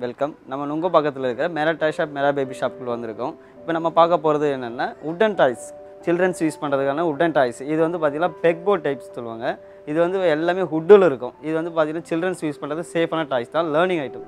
welcome நம்ம நுங்க பக்கத்தில் இருக்கிற மெரா டாய் ஷாப் மெரா பேபி ஷாப்புக்கு வந்திருக்கோம் இப்போ நம்ம பார்க்க போகிறது என்னென்னா உட்டன் டாய்ஸ் சில்ட்ரன்ஸ் யூஸ் பண்ணுறதுக்கான உட்டன் டாய்ஸ் இது வந்து பார்த்திங்கன்னா பெக்போர்ட் டைப்ஸ் சொல்லுவாங்க இது வந்து எல்லாமே ஹுட்டில் இருக்கும் இது வந்து பார்த்திங்கன்னா சில்ட்ரன்ஸ் யூஸ் பண்ணுறது சேஃபான டாய்ஸ் தான் லேர்னிங் ஐட்டம்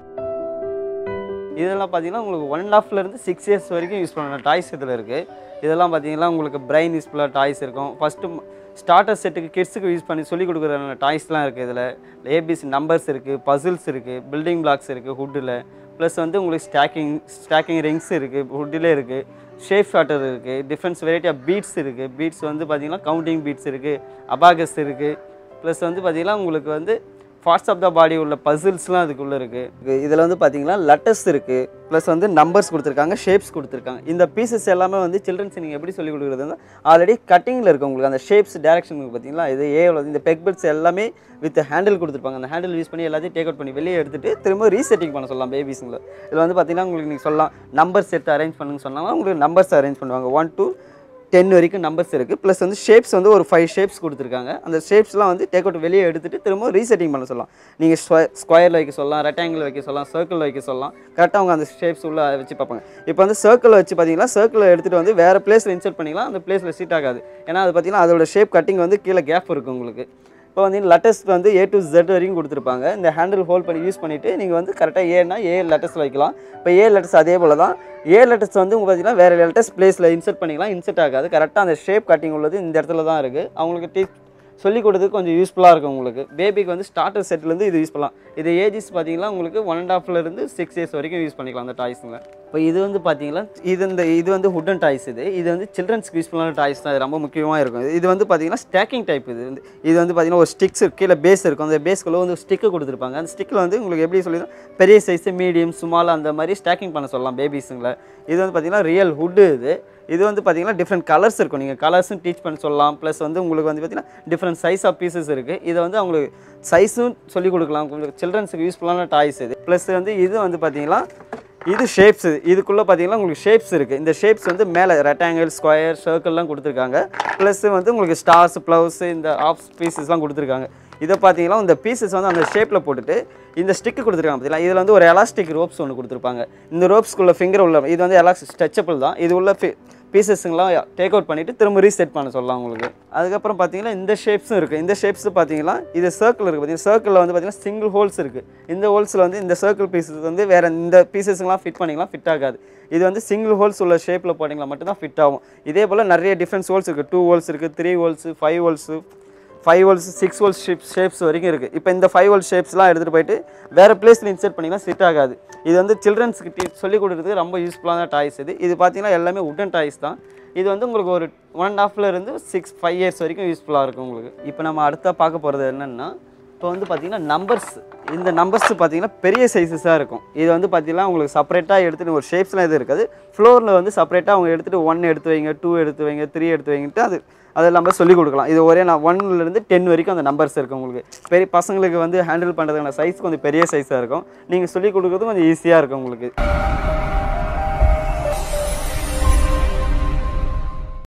இதெல்லாம் பார்த்தீங்கன்னா உங்களுக்கு ஒன் அண்ட் ஹாஃப்லேருந்து சிக்ஸ் இயர்ஸ் வரைக்கும் யூஸ் பண்ணுற டாய்ஸ் இதில் இருக்குது இதெல்லாம் பார்த்தீங்கன்னா உங்களுக்கு பிரைன் யூஸ்ஃபுல்லாக டாய்ஸ் இருக்கும் ஃபஸ்ட்டு ஸ்டார்டர் செட்டுக்கு கிட்ஸுக்கு யூஸ் பண்ணி சொல்லி கொடுக்குற டாய்ஸ்லாம் இருக்குது இதில் ஏபிசி நம்பர்ஸ் இருக்குது பசில்ஸ் இருக்குது பில்டிங் பிளாக்ஸ் இருக்குது ஹுட்டில் ப்ளஸ் வந்து உங்களுக்கு ஸ்டாக்கிங் ஸ்டாக்கிங் ரிங்ஸ் இருக்குது ஹுட்டிலே இருக்குது ஷேப் ஷாட்டர் இருக்குது டிஃப்ரெண்ட்ஸ் வெரைட்டி ஆஃப் பீட்ஸ் இருக்குது பீட்ஸ் வந்து பார்த்தீங்கன்னா கவுண்டிங் பீட்ஸ் இருக்குது அபாகஸ் இருக்குது ப்ளஸ் வந்து பார்த்தீங்கன்னா உங்களுக்கு வந்து பார்ட்ஸ் ஆஃப் த பாடி உள்ள பசில்ஸ்லாம் அதுக்குள்ளே இருக்குது இதில் வந்து பார்த்தீங்கன்னா லெட்டர்ஸ் இருக்குது ப்ளஸ் வந்து நம்பர்ஸ் கொடுத்துருக்காங்க ஷேப்ஸ் கொடுத்துருக்காங்க இந்த பீசஸ் எல்லாமே வந்து சில்ட்ரன்ஸ் நீங்கள் எப்படி சொல்லிக் கொடுக்குறது ஆல்ரெடி கட்டிங்கில் இருக்கு உங்களுக்கு அந்த ஷேப்ஸ் டேரக்ஷன் பார்த்தீங்களா இது ஏவில் இந்த பெக் பெட்ஸ் எல்லாமே வித் ஹேண்டில் கொடுத்துருப்பாங்க அந்த ஹேண்டில் யூஸ் பண்ணி எல்லாத்தையும் டேக் அவுட் பண்ணி வெளியே எடுத்துட்டு திரும்ப ரீசெட்டிங் பண்ண சொல்லலாம் பேபிஸுங்களை இதில் வந்து பார்த்தீங்கன்னா உங்களுக்கு நீங்கள் சொல்லலாம் நம்பர்ஸ் எடுத்து அரேஞ்ச் பண்ணுங்க சொன்னாங்கன்னா உங்களுக்கு நம்பர்ஸ் அரேஞ்ச் பண்ணுவாங்க ஒன் டூ டென் வரைக்கும் நம்பர்ஸ் இருக்குது ப்ளஸ் வந்து ஷேப்ஸ் வந்து ஒரு ஃபைவ் ஷேப்ஸ் கொடுத்துருக்காங்க அந்த ஷேப்ஸ்லாம் வந்து டேக் அவுட் வெளியே எடுத்துட்டு திரும்ப ரீசெட்டிங் பண்ண சொல்லலாம் நீங்கள் ஸ்கொயரில் வைக்க சொல்லலாம் ரெக்டாங்கிள் வைக்க சொல்லலாம் சர்க்கிள் வைக்க சொல்லலாம் கரெக்டாக அவங்க அந்த ஷேப்ஸ் உள்ள வச்சு பார்ப்பாங்க இப்போ வந்து சர்க்கிள் வச்சு பார்த்தீங்கன்னா சர்க்கிள் எடுத்துகிட்டு வந்து வேறு பிளேஸில் இன்சர்ட் பண்ணிக்கலாம் அந்த பிளேஸில் சீட் ஆகாது ஏன்னா அது பார்த்தீங்கன்னா அதோட ஷேப் கட்டிங் வந்து கீழே கேப் இருக்கும் உங்களுக்கு இப்போ வந்து லெட்டர்ஸ் வந்து ஏ டு Z வரைக்கும் கொடுத்துருப்பாங்க இந்த ஹேண்டில் ஹோல்ட் பண்ணி யூஸ் பண்ணிவிட்டு நீங்கள் வந்து கரெக்டாக ஏன்னா ஏ லெட்டர்ஸ் வைக்கலாம் இப்போ ஏ லெட்டர்ஸ் அதே போல் தான் ஏ லெட்டர்ஸ் வந்து உங்களுக்கு பார்த்தீங்கன்னா வேறு லெட்டர்ஸ் பிளேஸில் இன்சர்ட் பண்ணிக்கலாம் இன்சர்ட் ஆகாது கரெக்டாக அந்த ஷேப் கட்டிங் உள்ளது இந்த இடத்துல தான் இருக்குது அவங்களுக்கு டீ சொல்லிக் கொடுத்து கொஞ்சம் யூஸ்ஃபுல்லாக இருக்கும் உங்களுக்கு பேபிக்கு வந்து ஸ்டார்டர் செட்லேருந்து இது யூஸ் பண்ணலாம் இது ஏஜஸ் பார்த்தீங்கன்னா உங்களுக்கு ஒன் அண்ட் ஹாஃப்லேருந்து சிக்ஸ் இயர்ஸ் வரைக்கும் யூஸ் பண்ணிக்கலாம் அந்த டாய்ஸுங்க இப்போ இது வந்து பார்த்தீங்கன்னா இது இந்த இது வந்து ஹுட்டன் டாய்ஸ் இது இது வந்து சில்ட்ரன்ஸ்க்கு யூஸ்ஃபுல்லான டாய்ஸ் தான் இது ரொம்ப முக்கியமாக இருக்கும் இது வந்து பார்த்தீங்கன்னா ஸ்டாக்கிங் டைப் இது வந்து இது வந்து பார்த்தீங்கன்னா ஒரு ஸ்டிக்ஸ் கீழே பேஸ் இருக்கும் அந்த பேஸ்க்குள்ளே வந்து ஸ்டிக்கு கொடுத்துருப்பாங்க அந்த ஸ்டிக்கில் வந்து உங்களுக்கு எப்படி சொல்லி பெரிய சைஸ் மீடியம் ஸ்மால் அந்த மாதிரி ஸ்டாக்கிங் பண்ண சொல்லலாம் பேபிஸுங்களை இது வந்து பார்த்தீங்கன்னா ரியல் ஹுட்டு இது இது வந்து பார்த்தீங்கன்னா டிஃப்ரெண்ட் கலர்ஸ் இருக்கும் நீங்கள் கலர்ஸும் டீச் பண்ண சொல்லலாம் ப்ளஸ் வந்து உங்களுக்கு வந்து பார்த்தீங்கன்னா டிஃப்ரெண்ட் சைஸ் ஆஃப் பீசஸ் இருக்குது இதை வந்து அவங்களுக்கு சைஸும் சொல்லிக் கொடுக்கலாம் உங்களுக்கு சில்ட்ரன்ஸுக்கு யூஸ்ஃபுல்லான டாய்ஸ் இது ப்ளஸ் வந்து இது வந்து பார்த்தீங்கன்னா இது ஷேப்ஸ் இதுக்குள்ளே பார்த்தீங்கன்னா உங்களுக்கு ஷேப்ஸ் இருக்குது இந்த ஷேப்ஸ் வந்து மேலே ரெக்டாங்கிள் ஸ்கொயர் சர்க்கிள்லாம் கொடுத்துருக்காங்க ப்ளஸ் வந்து உங்களுக்கு ஸ்டார்ஸ் ப்ளவுஸ் இந்த ஆஃப் பீசஸ்லாம் கொடுத்துருக்காங்க இதை பார்த்தீங்கன்னா இந்த பீசஸ் வந்து அந்த ஷேப்பில் போட்டுட்டு இந்த ஸ்டிக்கு கொடுத்துருக்காங்க பார்த்தீங்களா இதில் வந்து ஒரு எலாஸ்டிக் ரோப்ஸ் ஒன்று கொடுத்துருப்பாங்க இந்த ரோப்ஸ்க்குள்ள ஃபிங்கர் உள்ள இது வந்து எலாஸ்டிக் ஸ்ட்ரெச்சபிள் தான் இது உள்ள பீசஸ்ங்களாம் டேக் அவுட் பண்ணிவிட்டு திரும்ப ரீசெட் பண்ண சொல்லலாம் உங்களுக்கு அதுக்கப்புறம் பார்த்தீங்கன்னா இந்த ஷேப்ஸும் இருக்குது இந்த ஷேப்ஸ் பார்த்தீங்கன்னா இது சர்க்கிள் இருக்குது பார்த்தீங்கன்னா சர்க்கிளில் வந்து பார்த்தீங்கன்னா சிங்கிள் ஹோல்ஸ் இருக்குது இந்த ஹோல்ஸில் வந்து இந்த சர்க்கிள் பீசஸ் வந்து வேறு இந்த பீசஸ்ங்களாம் ஃபிட் பண்ணிக்கலாம் ஃபிட் ஆகாது இது வந்து சிங்கிள் ஹோல்ஸ் உள்ள ஷேப்பில் போட்டிங்களா மட்டும்தான் ஃபிட் ஆகும் இதே போல் நிறைய டிஃப்ரெண்ட்ஸ் ஹோல்ஸ் இருக்குது டூ ஹோல்ஸ் இருக்குது three holes five holes five holes six holes shape shapes வரைக்கும் இருக்குது இப்போ இந்த ஃபைவ் ஹோல் ஷேப்ஸ்லாம் எடுத்துகிட்டு போயிட்டு வேறு பிளேஸில் இன்சர்ட் பண்ணிங்கன்னா ஃபிட் ஆகாது இது வந்து சில்ட்ரன்ஸ்க்கு டீ சொல்லிக் கொடுக்குறதுக்கு ரொம்ப யூஸ்ஃபுல்லான டாய்ஸ் இது இது பார்த்தீங்கன்னா எல்லாமே உட்டன் டாய்ஸ் தான் இது வந்து உங்களுக்கு ஒரு ஒன் அண்ட் ஹாஃப்ல இருந்து சிக்ஸ் ஃபைவ் இயர்ஸ் வரைக்கும் யூஸ்ஃபுல்லாக இருக்கும் உங்களுக்கு இப்போ நம்ம அடுத்தா பார்க்க போகிறது என்னென்னா இப்போ வந்து பார்த்தீங்கன்னா நம்பர்ஸ் இந்த நம்பர்ஸ் பார்த்தீங்கன்னா பெரிய சைஸஸாக இருக்கும் இது வந்து பார்த்தீங்கன்னா உங்களுக்கு செப்பரேட்டாக எடுத்துகிட்டு ஒரு ஷேப்ஸ்லாம் எதுவும் இருக்காது ஃப்ளோரில் வந்து செப்பரேட்டாக அவங்க எடுத்துகிட்டு ஒன் எடுத்து வைங்க டூ எடுத்து வைங்க த்ரீ எடுத்து வைங்கிட்டு அது அது நம்ம சொல்லிக் கொடுக்கலாம் இது ஒரே நான் ஒன்லேருந்து டென் வரைக்கும் அந்த நம்பர்ஸ் இருக்கும் உங்களுக்கு பெரிய பசங்களுக்கு வந்து ஹேண்டில் பண்ணுறதுக்கான சைஸ் கொஞ்சம் பெரிய சைஸாக இருக்கும் நீங்கள் சொல்லிக் கொடுக்குறது கொஞ்சம் ஈஸியாக இருக்கும் உங்களுக்கு